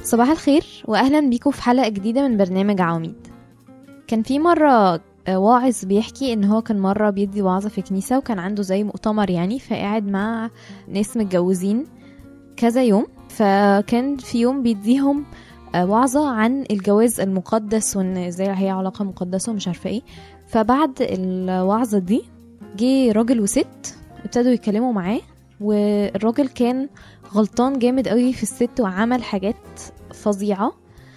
صباح الخير واهلا بيكم في حلقه جديده من برنامج عواميد كان في مره آه، واعظ بيحكي ان هو كان مره بيدي وعظه في كنيسه وكان عنده زي مؤتمر يعني فقاعد مع ناس متجوزين كذا يوم فكان في يوم بيديهم آه، وعظة عن الجواز المقدس وان ازاي هي علاقة مقدسة ومش عارفة ايه فبعد الوعظة دي جه راجل وست ابتدوا يتكلموا معاه والراجل كان غلطان جامد قوي في الست وعمل حاجات فظيعة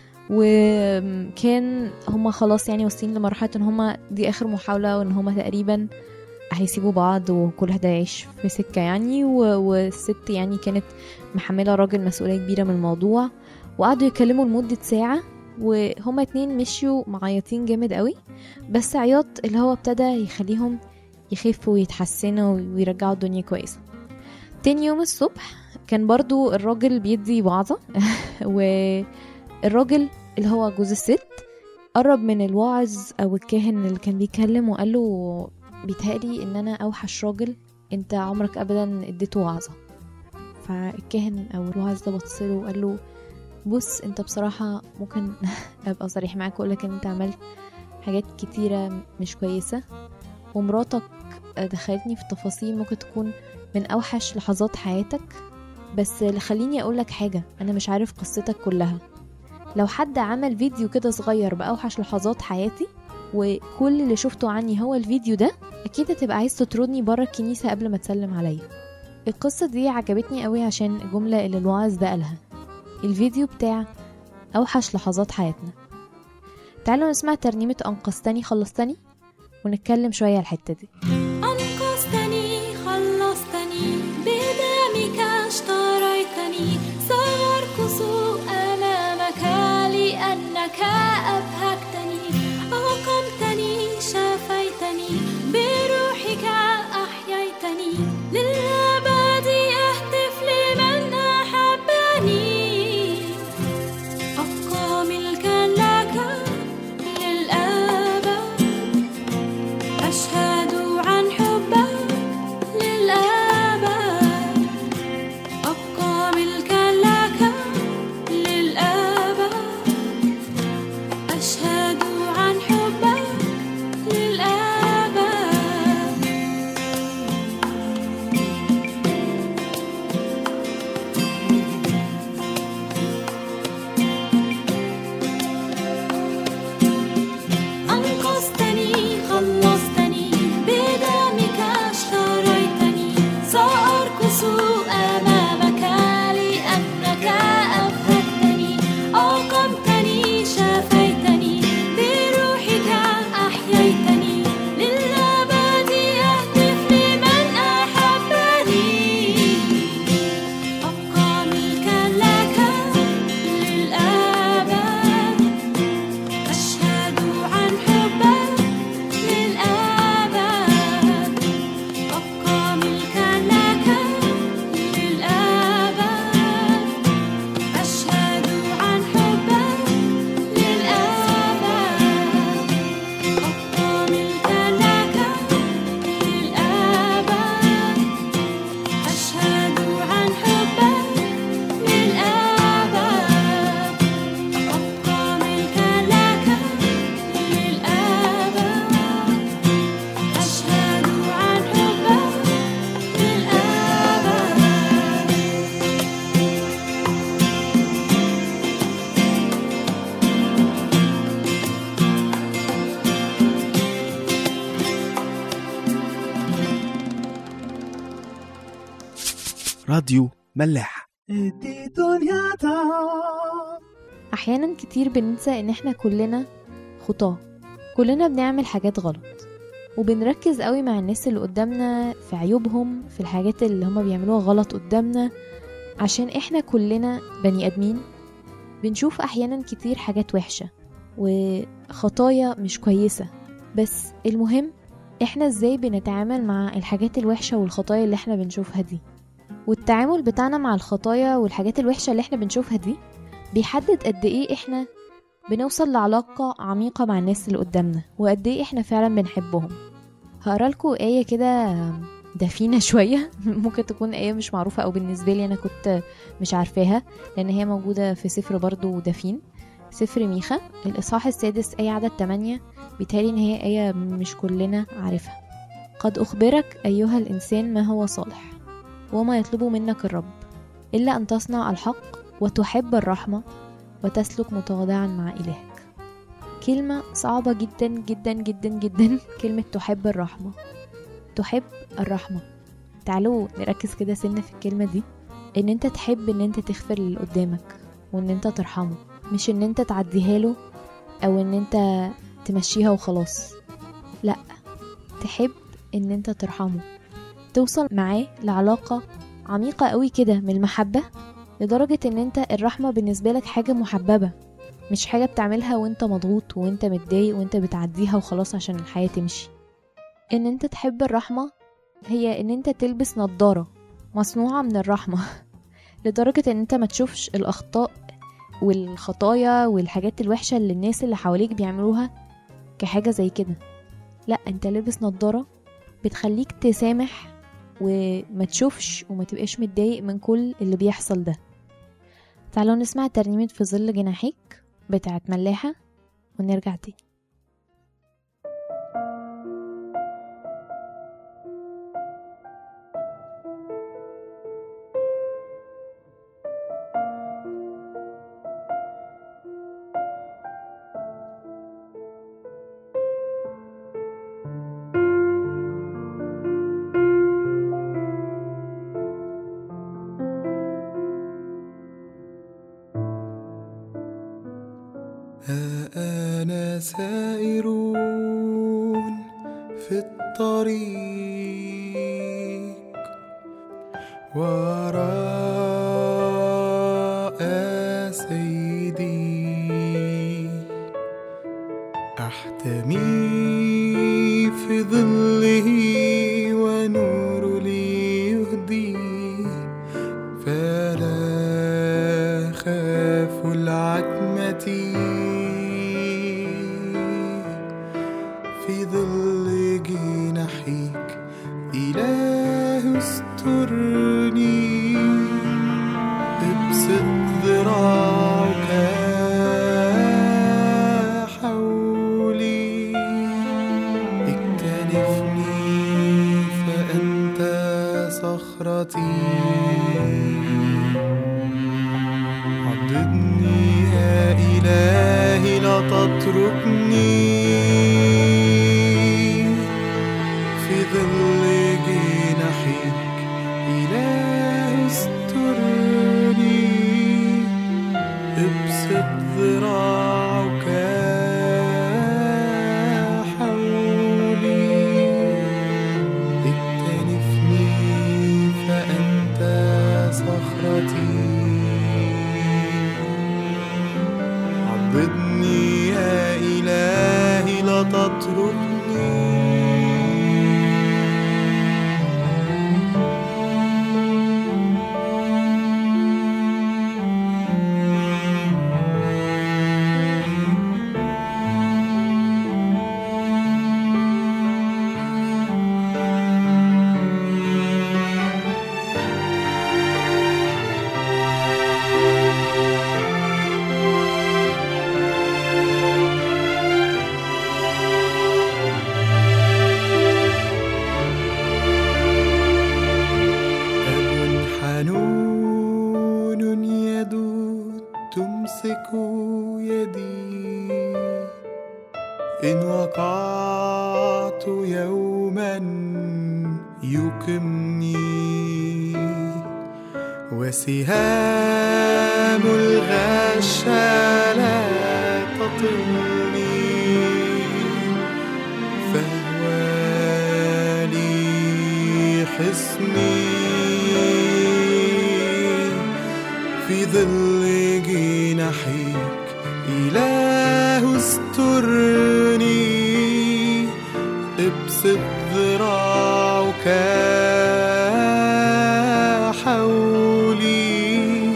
وكان هما خلاص يعني واصلين لمرحلة ان هما دي اخر محاولة وان هما تقريبا هيسيبوا بعض وكل واحد هيعيش في سكة يعني و- والست يعني كانت محملة راجل مسؤولية كبيرة من الموضوع وقعدوا يتكلموا لمدة ساعة وهما اتنين مشيوا معيطين جامد قوي بس عياط اللي هو ابتدى يخليهم يخفوا ويتحسنوا ويرجعوا الدنيا كويسة تاني يوم الصبح كان برضو الراجل بيدي وعظة والراجل اللي هو جوز الست قرب من الواعظ او الكاهن اللي كان بيتكلم وقال له بيتهيألي ان انا اوحش راجل انت عمرك ابدا اديته وعظة فالكاهن او الواعظ ده بصله وقال له بص انت بصراحة ممكن ابقى صريح معاك واقولك ان انت عملت حاجات كتيرة مش كويسة ومراتك دخلتني في تفاصيل ممكن تكون من اوحش لحظات حياتك بس اللي خليني اقولك حاجة انا مش عارف قصتك كلها لو حد عمل فيديو كده صغير باوحش لحظات حياتي وكل اللي شفته عني هو الفيديو ده اكيد هتبقى عايز تطردني بره الكنيسة قبل ما تسلم عليا القصة دي عجبتني قوي عشان الجملة اللي الواعظ ده قالها الفيديو بتاع أوحش لحظات حياتنا تعالوا نسمع ترنيمة أنقذتني خلصتني ونتكلم شوية على الحتة دي أنقذتني خلصتني بدمك اشتريتني سأرقص أمامك لأنك أبهجتني أقمتني شفيتني بروحك أحييتني للأبد أهتف لمن أحبني أبقى ملكا لك للأبد أشهد عن حبك للأبد أبقى ملكا لك للأبد أشهد عن حبك للأبد أنقذتني خلصتني بدمك اشتريتني سأرقص أمامك لأنك أبهجتني أقمتني شفيتني بروحك أحييتني للأبد أهتف لمن أحبني أبقى ملكا لك للأبد أشهد عن حبك للأبد أبقى ملكا لك للأبد أشهد عن حبك للأبد أبقى ملكا لك للأبد أشهد عن حبك للأبد أبقى ملكا لك للأبد أشهد عن حبك للأبد راديو ملاح أحيانا كتير بننسى إن إحنا كلنا خطاة كلنا بنعمل حاجات غلط وبنركز قوي مع الناس اللي قدامنا في عيوبهم في الحاجات اللي هما بيعملوها غلط قدامنا عشان إحنا كلنا بني آدمين بنشوف أحيانا كتير حاجات وحشة وخطايا مش كويسة بس المهم إحنا إزاي بنتعامل مع الحاجات الوحشة والخطايا اللي إحنا بنشوفها دي والتعامل بتاعنا مع الخطايا والحاجات الوحشة اللي إحنا بنشوفها دي بيحدد قد ايه احنا بنوصل لعلاقة عميقة مع الناس اللي قدامنا وقد ايه احنا فعلا بنحبهم هقرا لكم آية كده دفينة شوية ممكن تكون آية مش معروفة أو بالنسبة لي أنا كنت مش عارفاها لأن هي موجودة في سفر برضو دفين سفر ميخا الإصحاح السادس آية عدد 8 بيتهيألي إن هي آية مش كلنا عارفها قد أخبرك أيها الإنسان ما هو صالح وما يطلب منك الرب إلا أن تصنع الحق وتحب الرحمة وتسلك متواضعا مع إلهك كلمة صعبة جدا جدا جدا جدا كلمة تحب الرحمة تحب الرحمة تعالوا نركز كده سنة في الكلمة دي ان انت تحب ان انت تغفر للي قدامك وان انت ترحمه مش ان انت تعديها له او ان انت تمشيها وخلاص لا تحب ان انت ترحمه توصل معاه لعلاقة عميقة قوي كده من المحبة لدرجة ان انت الرحمة بالنسبة لك حاجة محببة مش حاجة بتعملها وانت مضغوط وانت متضايق وانت بتعديها وخلاص عشان الحياة تمشي ان انت تحب الرحمة هي ان انت تلبس نظارة مصنوعة من الرحمة لدرجة ان انت ما تشوفش الاخطاء والخطايا والحاجات الوحشة اللي الناس اللي حواليك بيعملوها كحاجة زي كده لا انت لابس نظارة بتخليك تسامح وما تشوفش وما تبقاش متضايق من كل اللي بيحصل ده تعالوا نسمع ترنيمة في ظل جناحيك بتاعت ملاحة ونرجع تاني ها أنا سائرون في الطريق وراء سيدي أحتمي في ظله ونور لي يهدي فلا خاف العتمة في ظل جناحيك إله استرني ابسط ذراعك حولي اكتنفني فأنت صخرتي عضدني يا إلهي لا تتركني في ظل جناحيك إله استرني ابسط ذراعك حولي اكتنفني فأنت صخرتي عضدني يا إلهي لا تتركني أب حنون يدود تمسك يدي إن وقعت يوما يقمني وسهام الغش لا تطلني فهو لي حصني في ظل جناحيك إله استرني ابسط ذراعك حولي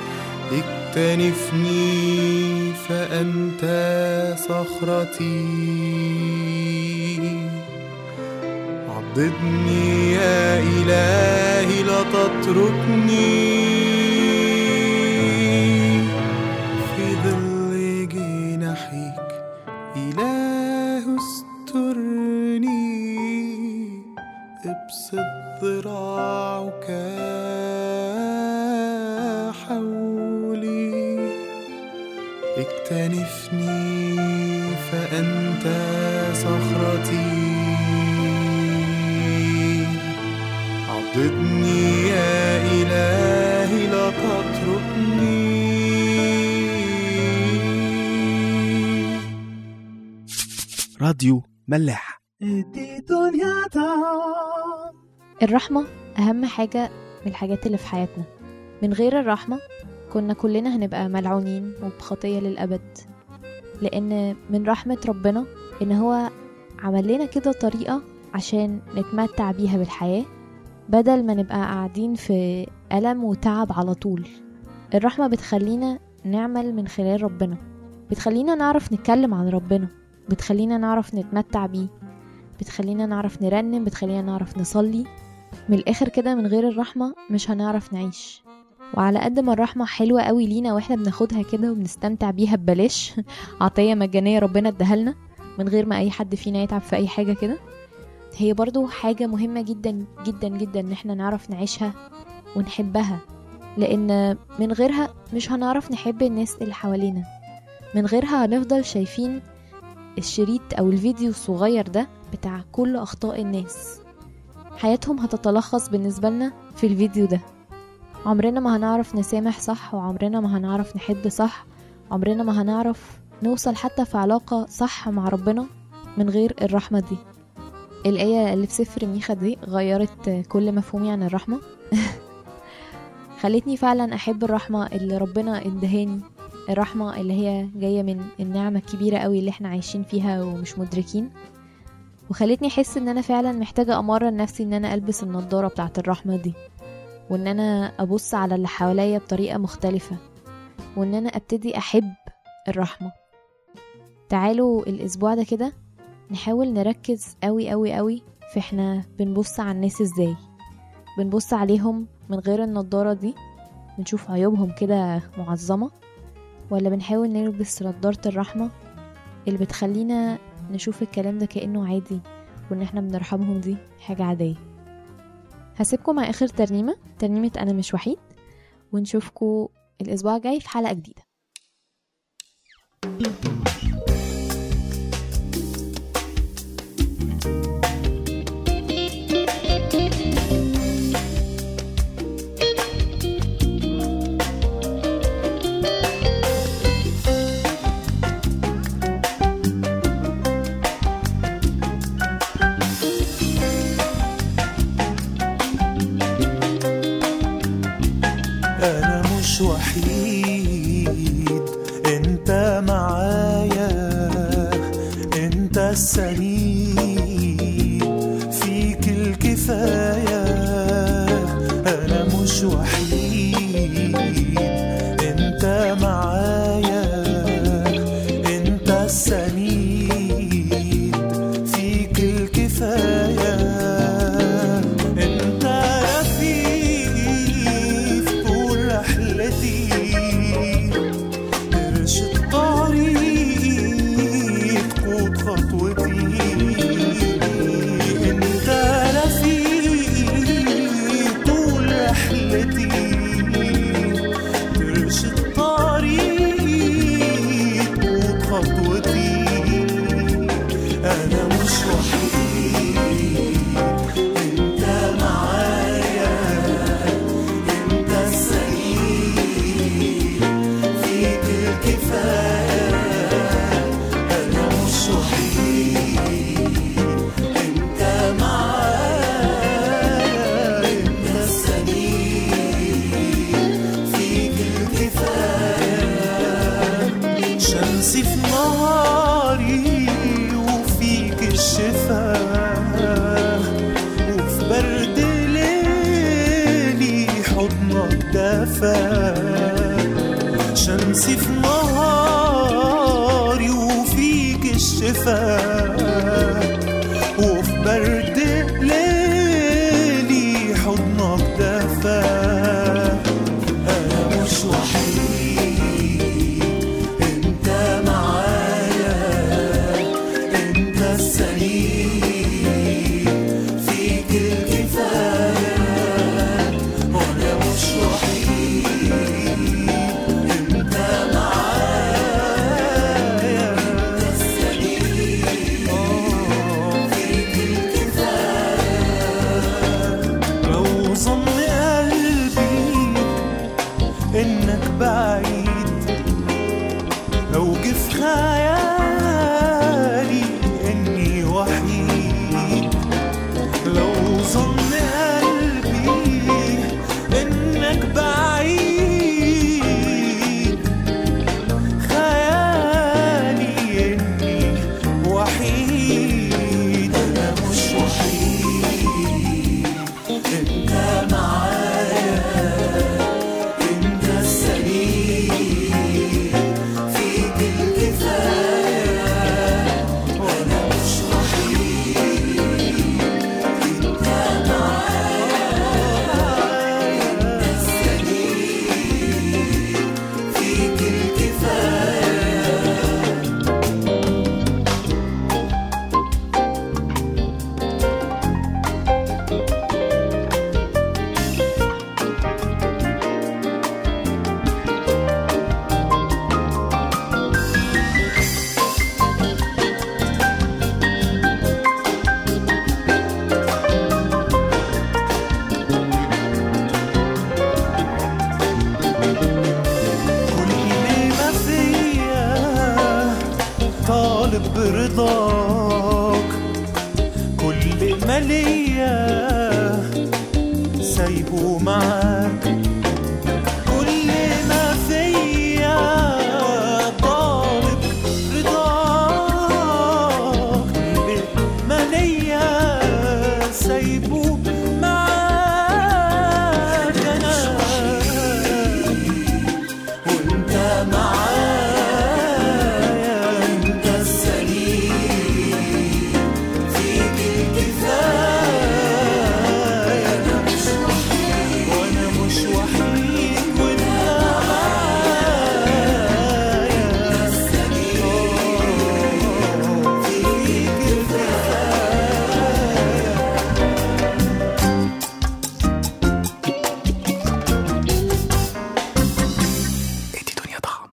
اكتنفني فأنت صخرتي عضدني يا إلهي لا تتركني في ظل جناحيك إله استرني ابسط ذراعك حولي اكتنفني فأنت صخرتي عضدني يا إلهي لا تتركني راديو ملاح الرحمة أهم حاجة من الحاجات اللي في حياتنا من غير الرحمة كنا كلنا هنبقى ملعونين وبخطية للأبد لأن من رحمة ربنا إن هو عمل لنا كده طريقة عشان نتمتع بيها بالحياة بدل ما نبقى قاعدين في ألم وتعب على طول الرحمة بتخلينا نعمل من خلال ربنا بتخلينا نعرف نتكلم عن ربنا بتخلينا نعرف نتمتع بيه بتخلينا نعرف نرنم بتخلينا نعرف نصلي من الآخر كده من غير الرحمة مش هنعرف نعيش وعلى قد ما الرحمة حلوة قوي لينا واحنا بناخدها كده وبنستمتع بيها ببلاش عطية مجانية ربنا اداها لنا من غير ما أي حد فينا يتعب في أي حاجة كده هي برضو حاجة مهمة جدا جدا جدا ان احنا نعرف نعيشها ونحبها لأن من غيرها مش هنعرف نحب الناس اللي حوالينا من غيرها هنفضل شايفين الشريط أو الفيديو الصغير ده بتاع كل أخطاء الناس حياتهم هتتلخص بالنسبة لنا في الفيديو ده عمرنا ما هنعرف نسامح صح وعمرنا ما هنعرف نحب صح عمرنا ما هنعرف نوصل حتى في علاقة صح مع ربنا من غير الرحمة دي الآية اللي في سفر ميخا دي غيرت كل مفهومي عن الرحمة خلتني فعلا أحب الرحمة اللي ربنا ادهاني الرحمة اللي هي جاية من النعمة الكبيرة قوي اللي احنا عايشين فيها ومش مدركين وخلتني احس ان انا فعلا محتاجة امرن نفسي ان انا البس النضارة بتاعة الرحمة دي وان انا ابص على اللي حواليا بطريقة مختلفة وان انا ابتدي احب الرحمة تعالوا الاسبوع ده كده نحاول نركز قوي قوي قوي في احنا بنبص على الناس ازاي بنبص عليهم من غير النضارة دي بنشوف عيوبهم كده معظمة ولا بنحاول نلبس نضارة الرحمة اللي بتخلينا نشوف الكلام ده كأنه عادي وإن احنا بنرحمهم دي حاجة عادية هسيبكم مع آخر ترنيمة ترنيمة أنا مش وحيد ونشوفكم الأسبوع الجاي في حلقة جديدة أنا مش وحيد أنت معايا أنت السليم فيك الكفاية أنا مش وحيد أنت معايا أنت السليم فيك الكفاية أنت رفيقي في طول رحلتي ارشد طريقي تقود خطوتي انت رفيقي طول رحلتي ترشد طريقي تقود خطوتي انا مش وحيد انت معايا انت السليم فيك الكفاية أنا مش وحيد أنت معايا أنت السليم فيك الكفاية شمسي في نهاري وفيك الشفاء وفي برد ليلي حضنك دفا شمسي في نهاري وفيك الشفاء وفي برد ليلي انك بعيد لو جه في خيالي اني وحيد لو ظن قلبي انك بعيد خيالي اني وحيد انا مش وحيد انت معايا انت السليم فيك الكفايه وانا مش وحيد انت معايا انت السليم فيك الكفايه كل ما فيا طالب برضاك كل ما ليا سايبه معاك